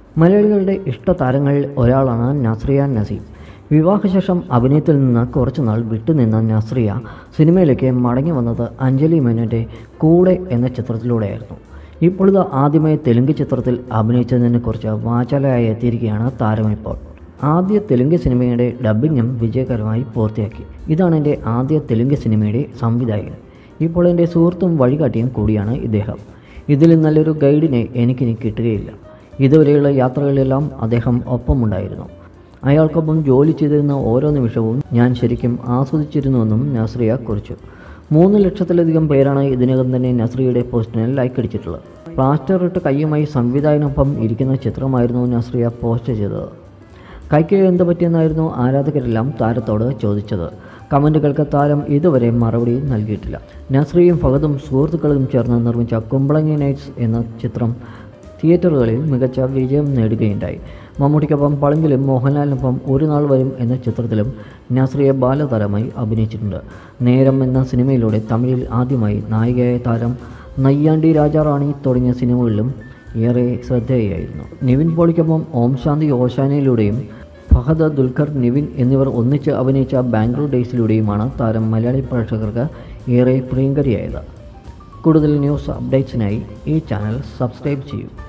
മലയാളികളുടെ ഇഷ്ടതാരങ്ങളിൽ ഒരാളാണ് നസ്രിയ നസീം വിവാഹശേഷം അഭിനയത്തിൽ നിന്ന് കുറച്ചുനാൾ വിട്ടുനിന്ന നസ്രിയ സിനിമയിലേക്ക് മടങ്ങി വന്നത് അഞ്ജലി മേനോൻ്റെ കൂടെ എന്ന ചിത്രത്തിലൂടെയായിരുന്നു ഇപ്പോഴത് ആദ്യമായി തെലുങ്ക് ചിത്രത്തിൽ അഭിനയിച്ചതിനെ കുറിച്ച് വാചാലയായി എത്തിയിരിക്കുകയാണ് താരമിപ്പോൾ ആദ്യ തെലുങ്ക് സിനിമയുടെ ഡബ്ബിങ്ങും വിജയകരമായി പൂർത്തിയാക്കി ഇതാണ് എൻ്റെ ആദ്യ തെലുങ്ക് സിനിമയുടെ സംവിധായകൻ ഇപ്പോൾ എൻ്റെ സുഹൃത്തും വഴികാട്ടിയും കൂടിയാണ് ഇദ്ദേഹം ഇതിൽ നല്ലൊരു ഗൈഡിനെ എനിക്കിനി കിട്ടുകയില്ല ഇതുവരെയുള്ള യാത്രകളിലെല്ലാം അദ്ദേഹം ഒപ്പമുണ്ടായിരുന്നു അയാൾക്കൊപ്പം ജോലി ചെയ്തിരുന്ന ഓരോ നിമിഷവും ഞാൻ ശരിക്കും ആസ്വദിച്ചിരുന്നുവെന്നും നസ്രിയ കുറിച്ചു മൂന്ന് ലക്ഷത്തിലധികം പേരാണ് ഇതിനകം തന്നെ നസ്രിയയുടെ പോസ്റ്റിന് ലൈക്ക് അടിച്ചിട്ടുള്ളത് പ്ലാസ്റ്റർ ഇട്ട് കയ്യുമായി സംവിധായകനൊപ്പം ഇരിക്കുന്ന ചിത്രമായിരുന്നു നസ്രിയ പോസ്റ്റ് ചെയ്തത് കൈക്ക് എന്ത് പറ്റിയെന്നായിരുന്നു ആരാധകരെല്ലാം താരത്തോട് ചോദിച്ചത് കമൻറ്റുകൾക്ക് താരം ഇതുവരെ മറുപടി നൽകിയിട്ടില്ല നസ്രിയും ഫഹദും സുഹൃത്തുക്കളും ചേർന്ന് നിർമ്മിച്ച കുമ്പളങ്ങി നൈറ്റ്സ് എന്ന ചിത്രം തിയേറ്ററുകളിൽ മികച്ച വിജയം നേടുകയുണ്ടായി മമ്മൂട്ടിക്കൊപ്പം പളങ്കിലും മോഹൻലാലിനൊപ്പം ഒരു നാൾ വരും എന്ന ചിത്രത്തിലും നസ്രിയ ബാലതാരമായി അഭിനയിച്ചിട്ടുണ്ട് നേരം എന്ന സിനിമയിലൂടെ തമിഴിൽ ആദ്യമായി നായികയായ താരം നയ്യാണ്ടി രാജാറാണി തുടങ്ങിയ സിനിമകളിലും ഏറെ ശ്രദ്ധേയായിരുന്നു നിവിൻ പോളിക്കൊപ്പം ഓം ശാന്തി ഓശാനയിലൂടെയും ഫഹദ് ദുൽഖർ നിവിൻ എന്നിവർ ഒന്നിച്ച് അഭിനയിച്ച ബാംഗ്ലൂർ ഡേയ്സിലൂടെയുമാണ് താരം മലയാളി പ്രേക്ഷകർക്ക് ഏറെ പ്രിയങ്കരിയായത് കൂടുതൽ ന്യൂസ് അപ്ഡേറ്റ്സിനായി ഈ ചാനൽ സബ്സ്ക്രൈബ് ചെയ്യൂ